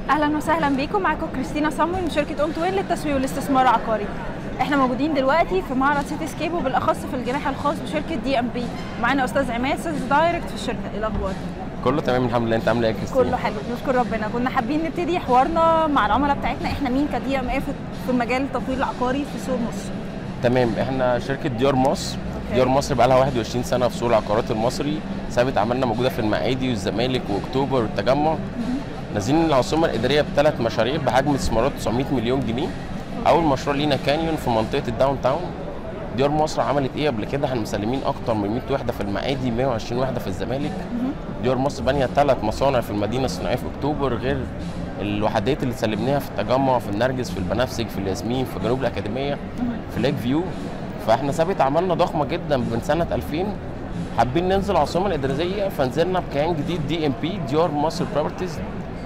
اهلا وسهلا بيكم معاكم كريستينا صموي من شركه اون توين للتسويق والاستثمار العقاري احنا موجودين دلوقتي في معرض سيتي سكيب وبالاخص في الجناح الخاص بشركه دي ام بي معانا استاذ عماد سيلز دايركت في الشركه ايه الاخبار كله تمام الحمد لله انت عامله ايه يا كريستين كله حلو نشكر ربنا كنا حابين نبتدي حوارنا مع العملاء بتاعتنا احنا مين كدي ام اف في مجال التطوير العقاري في سوق مصر تمام احنا شركه ديار مصر أوكي. ديار مصر بقى لها 21 سنه في سوق العقارات المصري ثابت عملنا موجوده في المعادي والزمالك واكتوبر والتجمع نازلين العاصمه الاداريه بثلاث مشاريع بحجم استثمارات 900 مليون جنيه اول مشروع لينا كانيون في منطقه الداون تاون ديار مصر عملت ايه قبل كده احنا مسلمين اكتر من 100 وحده في المعادي 120 وحده في الزمالك ديار مصر بانيه ثلاث مصانع في المدينه الصناعيه في اكتوبر غير الوحدات اللي سلمناها في التجمع في النرجس في البنفسج في الياسمين في جنوب الاكاديميه في ليك فيو فاحنا ثابت عملنا ضخمه جدا من سنه 2000 حابين ننزل العاصمه الاداريه فنزلنا بكيان جديد دي ام بي ديار مصر بروبرتيز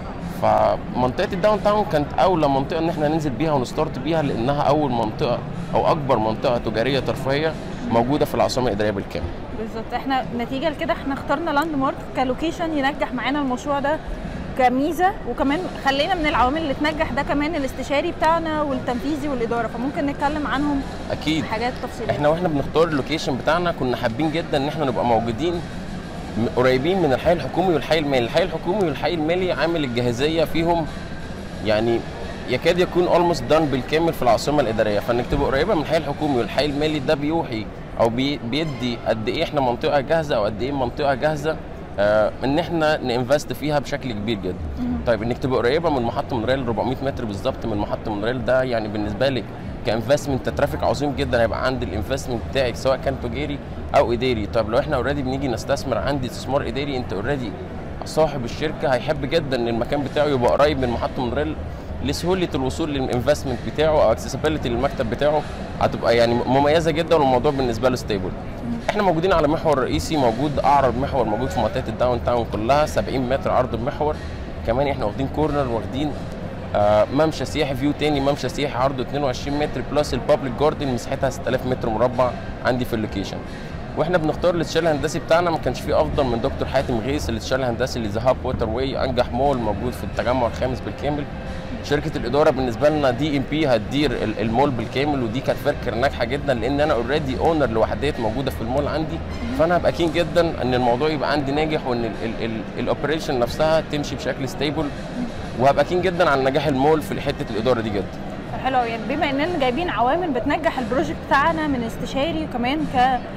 فمنطقه الداون تاون كانت اولى منطقه ان احنا ننزل بيها ونستارت بيها لانها اول منطقه او اكبر منطقه تجاريه ترفيهيه موجوده في العاصمه الاداريه بالكامل بالظبط احنا نتيجه لكده احنا اخترنا لاند مارك كلوكيشن ينجح معانا المشروع ده كميزه وكمان خلينا من العوامل اللي تنجح ده كمان الاستشاري بتاعنا والتنفيذي والاداره فممكن نتكلم عنهم اكيد حاجات تفصيليه احنا واحنا بنختار اللوكيشن بتاعنا كنا حابين جدا ان احنا نبقى موجودين م- قريبين من الحي الحكومي والحي المالي الحي الحكومي والحي المالي عامل الجاهزيه فيهم يعني يكاد يكون اولموست دان بالكامل في العاصمه الاداريه فانك تبقى قريبه من الحي الحكومي والحي المالي ده بيوحي او بي بيدي قد ايه احنا منطقه جاهزه او قد ايه منطقه جاهزه آه ان احنا ننفست فيها بشكل كبير جدا طيب انك تبقى قريبه من محطه مونريل 400 متر بالظبط من محطه مونريل ده يعني بالنسبه لك كانفستمنت ترافيك عظيم جدا هيبقى عندي الانفستمنت بتاعك سواء كان تجاري او اداري طيب لو احنا اوريدي بنيجي نستثمر عندي استثمار اداري انت اوريدي صاحب الشركه هيحب جدا ان المكان بتاعه يبقى قريب من محطه مونريل لسهوله الوصول للانفستمنت بتاعه او اكسسبيلتي للمكتب بتاعه هتبقى يعني مميزه جدا والموضوع بالنسبه له ستيبل احنا موجودين على محور رئيسي موجود اعرض محور موجود في منطقه الداون تاون كلها 70 متر عرض المحور كمان احنا واخدين كورنر واخدين آه، ممشى سياحي فيو تاني ممشى سياحي عرضه 22 متر بلس البابليك جاردن مساحتها 6000 متر مربع عندي في اللوكيشن واحنا بنختار الاستشاري الهندسي بتاعنا ما كانش فيه افضل من دكتور حاتم غيث الاستشاري الهندسي اللي ذهب ووتر واي انجح مول موجود في التجمع الخامس بالكامل شركه الاداره بالنسبه لنا دي ام بي هتدير ال- المول بالكامل ودي كانت فكره ناجحه جدا لان انا اوريدي اونر لوحدات موجوده في المول عندي فانا هبقى كين جدا ان الموضوع يبقى عندي ناجح وان الاوبريشن نفسها تمشي بشكل ستيبل وهبقى كين جدا على نجاح المول في حته الاداره دي جدا حلو أوي. يعني بما اننا جايبين عوامل بتنجح البروجكت بتاعنا من استشاري وكمان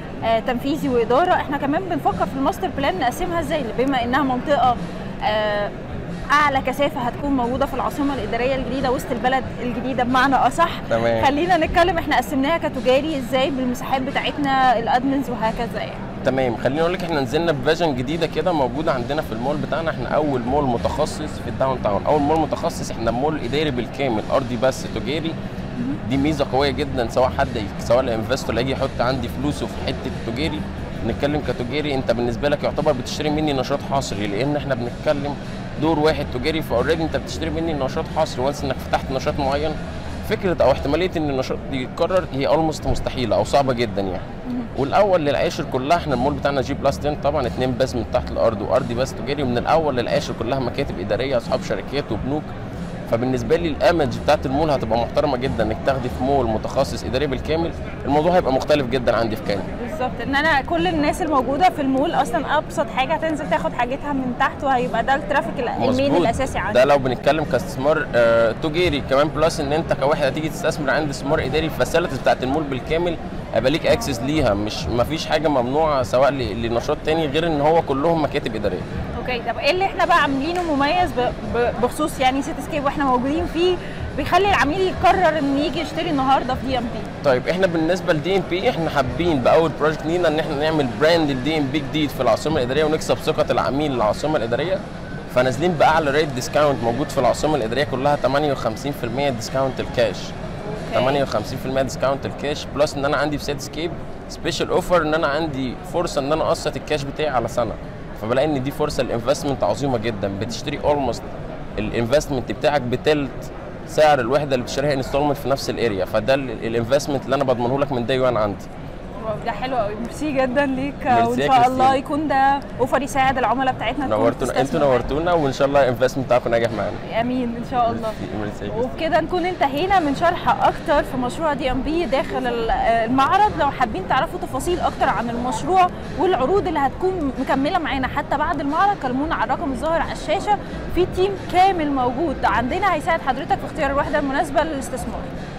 كتنفيذي واداره احنا كمان بنفكر في الماستر بلان نقسمها ازاي بما انها منطقه آه، اعلى كثافه هتكون موجوده في العاصمه الاداريه الجديده وسط البلد الجديده بمعنى اصح تمام. خلينا نتكلم احنا قسمناها كتجاري ازاي بالمساحات بتاعتنا الادمنز وهكذا يعني تمام خليني اقول لك احنا نزلنا بفيجن جديده كده موجوده عندنا في المول بتاعنا احنا اول مول متخصص في الداون تاون اول مول متخصص احنا مول اداري بالكامل ارضي بس تجاري دي ميزه قويه جدا سواء حد سواء الانفستور اللي هيجي يحط عندي فلوسه في حته تجاري نتكلم كتجاري انت بالنسبه لك يعتبر بتشتري مني نشاط حصري لان احنا بنتكلم دور واحد تجاري فاوريدي انت بتشتري مني نشاط حصري وانس انك فتحت نشاط معين فكره او احتماليه ان النشاط دي يتكرر هي اولموست مستحيله او صعبه جدا يعني والاول للعاشر كلها احنا المول بتاعنا جي بلس 10 طبعا اتنين بس من تحت الارض وارضي بس تجاري ومن الاول للعاشر كلها مكاتب اداريه اصحاب شركات وبنوك فبالنسبه لي الايمج بتاعت المول هتبقى محترمه جدا انك تاخدي في مول متخصص اداري بالكامل الموضوع هيبقى مختلف جدا عندي في كان بالظبط ان انا كل الناس الموجوده في المول اصلا ابسط حاجه هتنزل تاخد حاجتها من تحت وهيبقى ده الترافيك ال- المين مظبوط. الاساسي عندي ده لو بنتكلم كاستثمار آه تجاري كمان بلس ان انت كواحد هتيجي تستثمر عند استثمار اداري الفاسيلتيز بتاعت المول بالكامل هيبقى ليك اكسس ليها مش ما فيش حاجه ممنوعه سواء ل- لنشاط تاني غير ان هو كلهم مكاتب اداريه اوكي طب ايه اللي احنا بقى عاملينه مميز ب- ب- بخصوص يعني سيتي سكيب واحنا موجودين فيه بيخلي العميل يقرر انه يجي يشتري النهارده في دي ام بي طيب احنا بالنسبه لدي ام بي احنا حابين باول بروجكت لينا ان احنا نعمل براند الدي ام بي جديد في العاصمه الاداريه ونكسب ثقه العميل للعاصمه الاداريه فنازلين باعلى ريت ديسكاونت موجود في العاصمه الاداريه كلها 58% ديسكاونت الكاش 58% ديسكاونت الكاش بلس ان انا عندي في سيت سكيب سبيشال اوفر ان انا عندي فرصه ان انا اقسط الكاش بتاعي على سنه فبلاقي ان دي فرصه الانفستمنت عظيمه جدا بتشتري اولموست الانفستمنت بتاعك بتلت سعر الوحده اللي بتشتريها انستولمنت في نفس الاريا فده الانفستمنت اللي انا بضمنه لك من داي وان عندي قوي ده حلو قوي ميرسي جدا ليك ميرسي وان يا شاء الله كريستين. يكون ده اوفر يساعد العملاء بتاعتنا تكون نورتونا انتوا تستثمر. نورتونا وان شاء الله الانفستمنت بتاعكم ناجح معانا امين ان شاء الله ميرسي- ميرسي يا كريستين. وبكده نكون انتهينا من شرح اكتر في مشروع دي ام بي داخل ال- المعرض لو حابين تعرفوا تفاصيل اكتر عن المشروع والعروض اللي هتكون مكمله معانا حتى بعد المعرض كلمونا على الرقم الظاهر على الشاشه في تيم كامل موجود عندنا هيساعد حضرتك في اختيار الوحده المناسبه للاستثمار